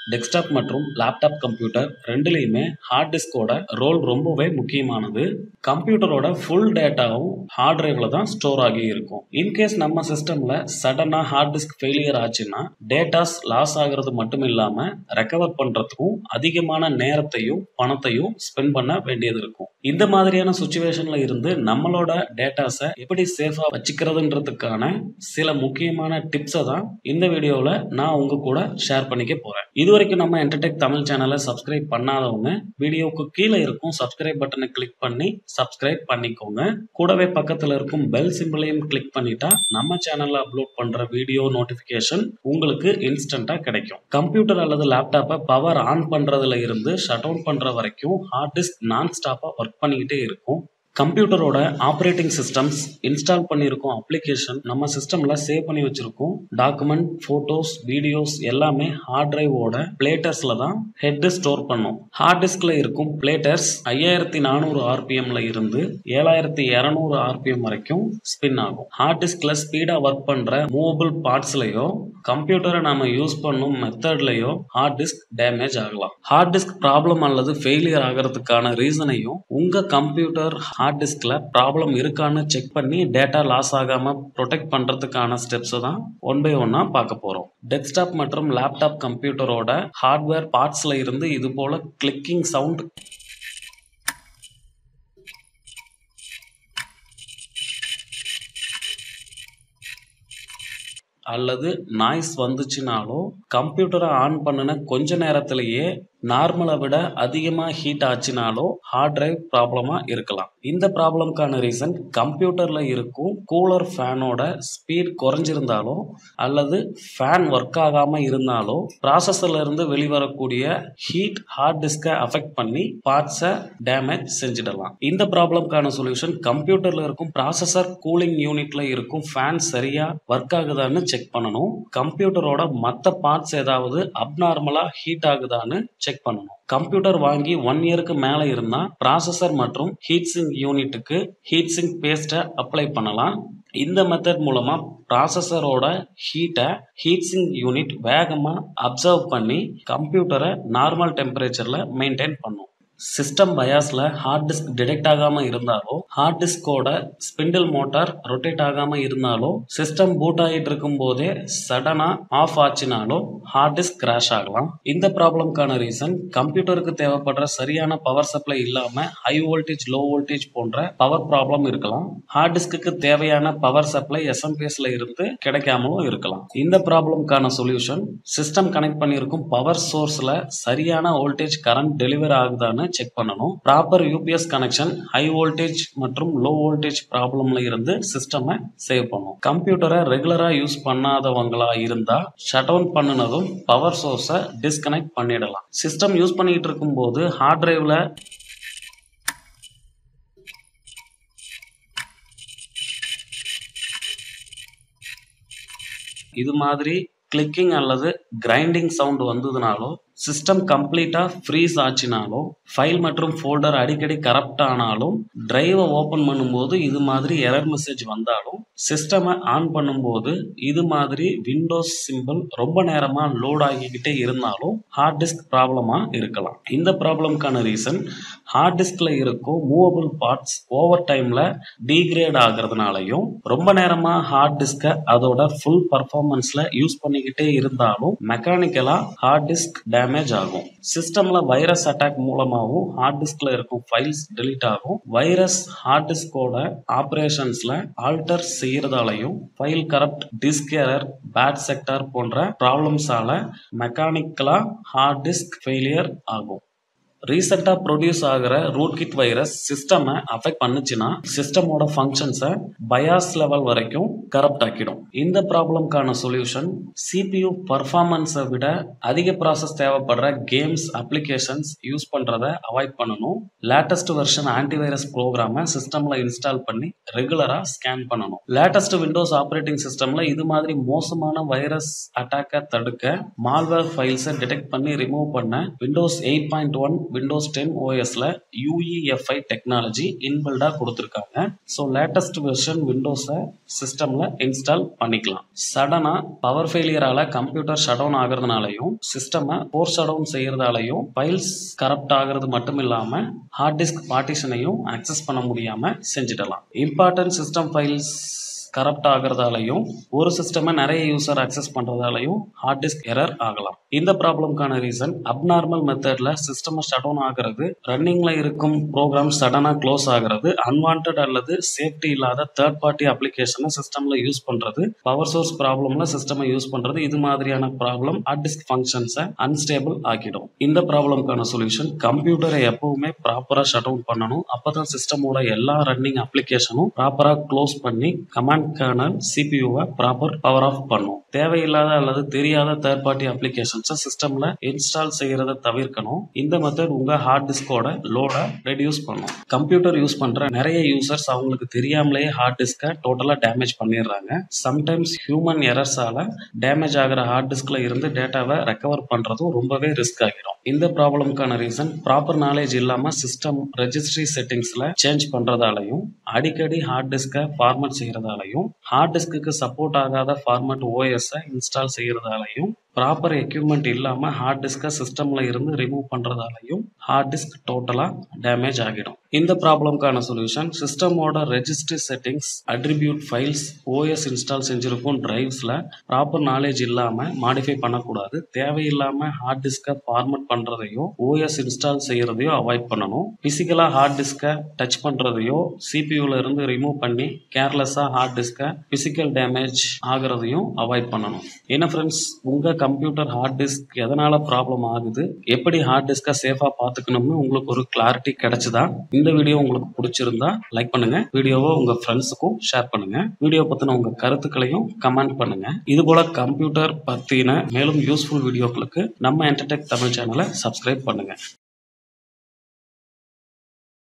desktop மற்றும் laptop computer ரெண்டுலேயுமே hard டிஸ்கோட ரோல் ரொம்பவே முக்கியமானது கம்ப்யூட்டரோட ஃபுல் டேட்டாவும் ஹார்ட் டிரைவ்ல தான் ஸ்டோர் ஆகி இருக்கும் இன்கேஸ் நம்ம சிஸ்டம்ல சடனா ஹார்ட் டிஸ்க் ஃபெயிலியர் ஆச்சுன்னா டேட்டாஸ் லாஸ் ஆகிறது மட்டும் இல்லாம ரெக்கவர் பண்றதுக்கும் அதிகமான நேரத்தையும் பணத்தையும் ஸ்பெண்ட் பண்ண வேண்டியது இருக்கும் இந்த மாதிரியான சுச்சுவேஷன்ல இருந்து நம்மளோட டேட்டாஸை எப்படி சேஃபா வச்சுக்கிறதுன்றதுக்கான சில முக்கியமான டிப்ஸை தான் இந்த வீடியோவில் நான் உங்க கூட ஷேர் பண்ணிக்க போறேன் இது வரைக்கும் நம்ம என்டர்டெக் தமிழ் சேனலை சப்ஸ்கிரைப் பண்ணாதவங்க வீடியோவுக்கு கீழே இருக்கும் சப்ஸ்கிரைப் பட்டனை கிளிக் பண்ணி சப்ஸ்கிரைப் பண்ணிக்கோங்க கூடவே பக்கத்தில் இருக்கும் பெல் சிம்பிளையும் கிளிக் பண்ணிட்டா நம்ம சேனல்ல அப்லோட் பண்ற வீடியோ நோட்டிபிகேஷன் உங்களுக்கு இன்ஸ்டன்டா கிடைக்கும் கம்ப்யூட்டர் அல்லது லேப்டாப்பை பவர் ஆன் பண்றதுல இருந்து ஷட் டவுன் பண்ற வரைக்கும் ஹார்ட் டிஸ்க் நான் ஸ்டாப்பா ஒர்க் பண்ணிக்கிட்டே இருக்கும் கம்ப்யூட்டரோட ஆப்ரேட்டிங் சிஸ்டம்ஸ் இன்ஸ்டால் பண்ணியிருக்கோம் அப்ளிகேஷன் நம்ம சிஸ்டம்ல சேவ் பண்ணி வச்சிருக்கோம் டாக்குமெண்ட் போட்டோஸ் வீடியோஸ் எல்லாமே ஹார்ட் டிரைவோட பிளேட்டர்ஸ்ல தான் ஹெட் ஸ்டோர் பண்ணும் ஹார்ட் டிஸ்க்ல இருக்கும் பிளேட்டர்ஸ் ஐயாயிரத்தி நானூறு ஆர்பிஎம்ல இருந்து ஏழாயிரத்தி இரநூறு ஆர்பிஎம் வரைக்கும் ஸ்பின் ஆகும் ஹார்ட் டிஸ்க்ல ஸ்பீடா ஒர்க் பண்ற மூவபிள் பார்ட்ஸ்லயோ கம்ப்யூட்டரை நாம யூஸ் பண்ணும் மெத்தட்லயோ ஹார்ட் டிஸ்க் டேமேஜ் ஆகலாம் ஹார்ட் டிஸ்க் ப்ராப்ளம் அல்லது ஃபெயிலியர் ஆகிறதுக்கான ரீசனையும் உங்க கம்ப்யூட்டர் ஹார்ட் டிஸ்க்ல ப்ராப்ளம் இருக்கான்னு செக் பண்ணி டேட்டா லாஸ் ஆகாம ப்ரொடெக்ட் பண்றதுக்கான ஸ்டெப்ஸ் தான் ஒன் பை ஒன்னா பார்க்க போறோம் டெஸ்க்டாப் மற்றும் லேப்டாப் கம்ப்யூட்டரோட ஹார்ட்வேர் பார்ட்ஸ்ல இருந்து இது போல கிளிக்கிங் சவுண்ட் அல்லது நாய்ஸ் வந்துச்சுனாலோ கம்ப்யூட்டரை ஆன் பண்ணின கொஞ்ச நேரத்திலேயே நார்மலை விட அதிகமாக ஹீட் ஆச்சுனாலோ ஹார்ட் டிரைவ் ப்ராப்ளமாக இருக்கலாம் இந்த ப்ராப்ளம்க்கான ரீசன் கம்ப்யூட்டரில் இருக்கும் கூலர் ஃபேனோட ஸ்பீட் குறைஞ்சிருந்தாலோ அல்லது ஃபேன் ஒர்க் ஆகாமல் இருந்தாலோ ப்ராசஸர்ல இருந்து வெளிவரக்கூடிய ஹீட் ஹார்ட் டிஸ்கை அஃபெக்ட் பண்ணி பார்ட்ஸை டேமேஜ் செஞ்சிடலாம் இந்த ப்ராப்ளம்க்கான சொல்யூஷன் கம்ப்யூட்டரில் இருக்கும் ப்ராசஸர் கூலிங் யூனிட்ல இருக்கும் ஃபேன் சரியா ஒர்க் ஆகுதான்னு செக் பண்ணணும் கம்ப்யூட்டரோட மற்ற பார்ட்ஸ் ஏதாவது அப்நார்மலாக ஹீட் ஆகுதான்னு செக் பண்ணணும் கம்ப்யூட்டர் வாங்கி ஒன் இயருக்கு மேலே இருந்தால் ப்ராசஸர் மற்றும் ஹீட் சிங்க் யூனிட்டுக்கு ஹீட் சிங்க் பேஸ்ட்டை அப்ளை பண்ணலாம் இந்த மெத்தட் மூலமா ப்ராசஸரோட ஹீட்டை ஹீட் சிங்க் யூனிட் வேகமாக அப்சர்வ் பண்ணி கம்ப்யூட்டரை நார்மல் டெம்பரேச்சரில் மெயின்டைன் பண்ணும் சிஸ்டம் பயாஸில் ஹார்ட் டிஸ்க் டிடெக்ட் ஆகாமல் இருந்தாலோ ஹார்ட் டிஸ்கோட ஸ்பிண்டில் மோட்டார் ரொட்டேட் ஆகாமல் இருந்தாலோ சிஸ்டம் பூட் ஆகிட்டு இருக்கும் போதே சடனாக ஆஃப் ஆச்சுனாலோ ஹார்ட் டிஸ்க் கிராஷ் ஆகலாம் இந்த ப்ராப்ளம்க்கான ரீசன் கம்ப்யூட்டருக்கு தேவைப்படுற சரியான பவர் சப்ளை இல்லாமல் ஹை வோல்டேஜ் லோ வோல்டேஜ் போன்ற பவர் ப்ராப்ளம் இருக்கலாம் ஹார்ட் டிஸ்க்கு தேவையான பவர் சப்ளை எஸ்எம்பிஎஸ்ல இருந்து கிடைக்காமலும் இருக்கலாம் இந்த ப்ராப்ளம்க்கான சொல்யூஷன் சிஸ்டம் கனெக்ட் பண்ணியிருக்கும் பவர் சோர்ஸில் சரியான வோல்டேஜ் கரண்ட் டெலிவர் ஆகுதான்னு செக் பண்ணணும் proper UPS connection high voltage மற்றும் லோ வோல்டேஜ் ப்ராப்ளம்ல இருந்து சிஸ்டமை சேவ் பண்ணும் கம்ப்யூட்டரை ரெகுலரா யூஸ் பண்ணாதவங்களா இருந்தா ஷட் டவுன் பண்ணினதும் பவர் சோர்ஸை டிஸ்கனெக்ட் பண்ணிடலாம் சிஸ்டம் யூஸ் பண்ணிட்டு இருக்கும் போது ஹார்ட் டிரைவ்ல இது மாதிரி கிளிக்கிங் அல்லது கிரைண்டிங் சவுண்ட் வந்ததுனாலோ சிஸ்டம் கம்ப்ளீட்டாக ஃப்ரீஸ் ஆச்சுனாலும் ஃபைல் மற்றும் ஃபோல்டர் அடிக்கடி கரப்ட் ஆனாலும் டிரைவை ஓப்பன் பண்ணும்போது இது மாதிரி எரர் மெசேஜ் வந்தாலும் சிஸ்டமை ஆன் பண்ணும்போது இது மாதிரி விண்டோஸ் சிம்பிள் ரொம்ப நேரமாக லோட் ஆகிக்கிட்டே இருந்தாலும் ஹார்ட் டிஸ்க் ப்ராப்ளமாக இருக்கலாம் இந்த ப்ராப்ளம்க்கான ரீசன் ஹார்ட் டிஸ்கில் இருக்கும் மூவபிள் பார்ட்ஸ் ஓவர் டைமில் டீக்ரேட் ஆகிறதுனாலையும் ரொம்ப நேரமாக ஹார்ட் டிஸ்கை அதோட ஃபுல் பர்ஃபார்மன்ஸில் யூஸ் பண்ணிக்கிட்டே இருந்தாலும் மெக்கானிக்கலாக ஹார்ட் டிஸ்க் டேமேஜ் ஆகும் சிஸ்டம்ல வைரஸ் அட்டாக் மூலமாகவும் ஹார்ட் டிஸ்க்ல இருக்கும் ஃபைல்ஸ் டெலீட் ஆகும் வைரஸ் ஹார்ட் டிஸ்கோட ஆப்ரேஷன்ஸ்ல ஆல்டர் செய்யறதாலையும் file corrupt disk error bad sector போன்ற ப்ராப்ளம்ஸால மெக்கானிக்கலா ஹார்ட் டிஸ்க் ஃபெயிலியர் ஆகும் ரீசெண்டாக ப்ரொடியூஸ் ஆகிற ரூட் கிட் வைரஸ் சிஸ்டமை அஃபெக்ட் பண்ணுச்சுன்னா சிஸ்டமோட ஃபங்க்ஷன்ஸை பயாஸ் லெவல் வரைக்கும் கரப்ட் ஆக்கிடும் இந்த ப்ராப்ளம்க்கான சொல்யூஷன் சிபியு பர்ஃபார்மன்ஸை விட அதிக ப்ராசஸ் தேவைப்படுற கேம்ஸ் அப்ளிகேஷன்ஸ் யூஸ் பண்ணுறத அவாய்ட் பண்ணணும் லேட்டஸ்ட் வெர்ஷன் ஆன்டிவைரஸ் ப்ரோக்ராமை சிஸ்டமில் இன்ஸ்டால் பண்ணி ரெகுலராக ஸ்கேன் பண்ணணும் லேட்டஸ்ட் விண்டோஸ் ஆப்ரேட்டிங் சிஸ்டமில் இது மாதிரி மோசமான வைரஸ் அட்டாக்கை தடுக்க மால்வேர் ஃபைல்ஸை டிடெக்ட் பண்ணி ரிமூவ் பண்ண Windows eight point one Windows ten ஓஎஸ்ல யூஇஎஃப்ஐ டெக்னாலஜி இன்பில்டா கொடுத்துருக்காங்க ஸோ லேட்டஸ்ட் வெர்ஷன் விண்டோஸை சிஸ்டம்ல இன்ஸ்டால் பண்ணிக்கலாம் சடனா பவர் ஃபெயிலியரால கம்ப்யூட்டர் ஷட் டவுன் ஆகுறதுனாலையும் சிஸ்டமை ஃபோர் ஷட் டவுன் செய்யறதாலையும் ஃபைல்ஸ் கரப்ட் ஆகுறது மட்டும் இல்லாம ஹார்ட் டிஸ்க் பார்ட்டிஷனையும் ஆக்சஸ் பண்ண முடியாம செஞ்சிடலாம் இம்பார்ட்டன்ட் சிஸ்டம் ஃபைல்ஸ் கரப்ட் ஆகிறதாலையும் ஒரு சிஸ்டமை நிறைய யூசர் அக்சஸ் பண்ணுறதாலையும் ஹார்ட் டிஸ்க் எரர் ஆகலாம் இந்த ப்ராப்ளம்க்கான ரீசன் அப்நார்மல் மெத்தடில் சிஸ்டமை ஷட் டவுன் ஆகிறது ரன்னிங்கில் இருக்கும் ப்ரோக்ராம் சடனாக க்ளோஸ் ஆகிறது அன்வான்ட் அல்லது சேஃப்டி இல்லாத தேர்ட் பார்ட்டி அப்ளிகேஷனை சிஸ்டமில் யூஸ் பண்ணுறது பவர் சோர்ஸ் ப்ராப்ளமில் சிஸ்டமை யூஸ் பண்ணுறது இது மாதிரியான ப்ராப்ளம் ஹார்ட் டிஸ்க் ஃபங்க்ஷன்ஸை அன்ஸ்டேபிள் ஆக்கிடும் இந்த ப்ராப்ளம்க்கான சொல்யூஷன் கம்ப்யூட்டரை எப்பவுமே ப்ராப்பராக ஷட் டவுன் பண்ணணும் அப்போ தான் சிஸ்டமோட எல்லா ரன்னிங் அப்ளிகேஷனும் ப்ராப்பராக க்ளோஸ் பண்ணி கமாண்ட் கர்னல் சிபியூவை ப்ராப்பர் பவர் ஆஃப் பண்ணும் தேவையில்லாத அல்லது தெரியாத தேர்ட் பார்ட்டி அப்ளிகேஷன்ஸை சிஸ்டம்ல இன்ஸ்டால் செய்யறத தவிர்க்கணும் இந்த மெத்தட் உங்க ஹார்ட் டிஸ்கோட லோடை ரெடியூஸ் பண்ணும் கம்ப்யூட்டர் யூஸ் பண்ற நிறைய யூசர்ஸ் அவங்களுக்கு தெரியாமலேயே ஹார்ட் டிஸ்கை டோட்டலா டேமேஜ் பண்ணிடுறாங்க சம்டைம்ஸ் ஹியூமன் எரர்ஸால டேமேஜ் ஆகிற ஹார்ட் டிஸ்க்ல இருந்து டேட்டாவை ரெக்கவர் பண்றதும் ரொம்பவே ரிஸ்க் ஆகிடும் இந்த ப்ராப்ளம்க்கான ரீசன் ப்ராப்பர் நாலேஜ் இல்லாம சிஸ்டம் ரெஜிஸ்ட்ரி செட்டிங்ஸ்ல சேஞ்ச் பண்றதாலையும் அடிக்கடி ஹார்ட் டிஸ்கை ஃபார்மட் செய்யறதாலையும் ஹார்ட் டிஸ்க்கு சப்போர்ட் ஆகாத ஃபார்மட் ஓஎஸை இன்ஸ்டால் செய்யறதாலையும் ப்ராப்பர் எக்யூப்மெண்ட் இல்லாமல் ஹார்ட் டிஸ்கை சிஸ்டமில் இருந்து ரிமூவ் பண்ணுறதாலையும் ஹார்ட் டிஸ்க் டோட்டலாக டேமேஜ் ஆகிடும் இந்த ப்ராப்ளம்க்கான சொல்யூஷன் சிஸ்டமோட registry settings attribute files OS install செஞ்சிருக்கும் டிரைவ்ஸில் ப்ராப்பர் நாலேஜ் இல்லாமல் மாடிஃபை பண்ணக்கூடாது தேவையில்லாமல் ஹார்ட் டிஸ்கை ஃபார்மட் பண்ணுறதையோ ஓஎஸ் இன்ஸ்டால் செய்கிறதையோ அவாய்ட் பண்ணணும் ஃபிசிக்கலாக ஹார்ட் டிஸ்கை டச் பண்ணுறதையோ சிபியூவில் இருந்து ரிமூவ் பண்ணி கேர்லெஸ்ஸாக ஹார்ட் டிஸ்கை ஃபிசிக்கல் டேமேஜ் ஆகிறதையும் அவாய்ட் பண்ணணும் என்ன ஃப்ரெண்ட்ஸ் உங்கள் கம்ப்யூட்டர் ஹார்ட் டிஸ்க் எதனால ப்ராப்ளம் ஆகுது எப்படி ஹார்ட் டிஸ்கை சேஃபாக பார்த்துக்கணும்னு உங்களுக்கு ஒரு கிளாரிட்டி கிடைச்சதா இந்த வீடியோ உங்களுக்கு பிடிச்சிருந்தா லைக் பண்ணுங்க வீடியோவை உங்க ஃப்ரெண்ட்ஸுக்கும் ஷேர் பண்ணுங்க வீடியோ பத்தின உங்க கருத்துக்களையும் கமெண்ட் பண்ணுங்க இது போல கம்ப்யூட்டர் பத்தின மேலும் யூஸ்ஃபுல் வீடியோக்களுக்கு நம்ம என்டர்டெக் தமிழ் சேனலை சப்ஸ்கிரைப் பண்ணுங்க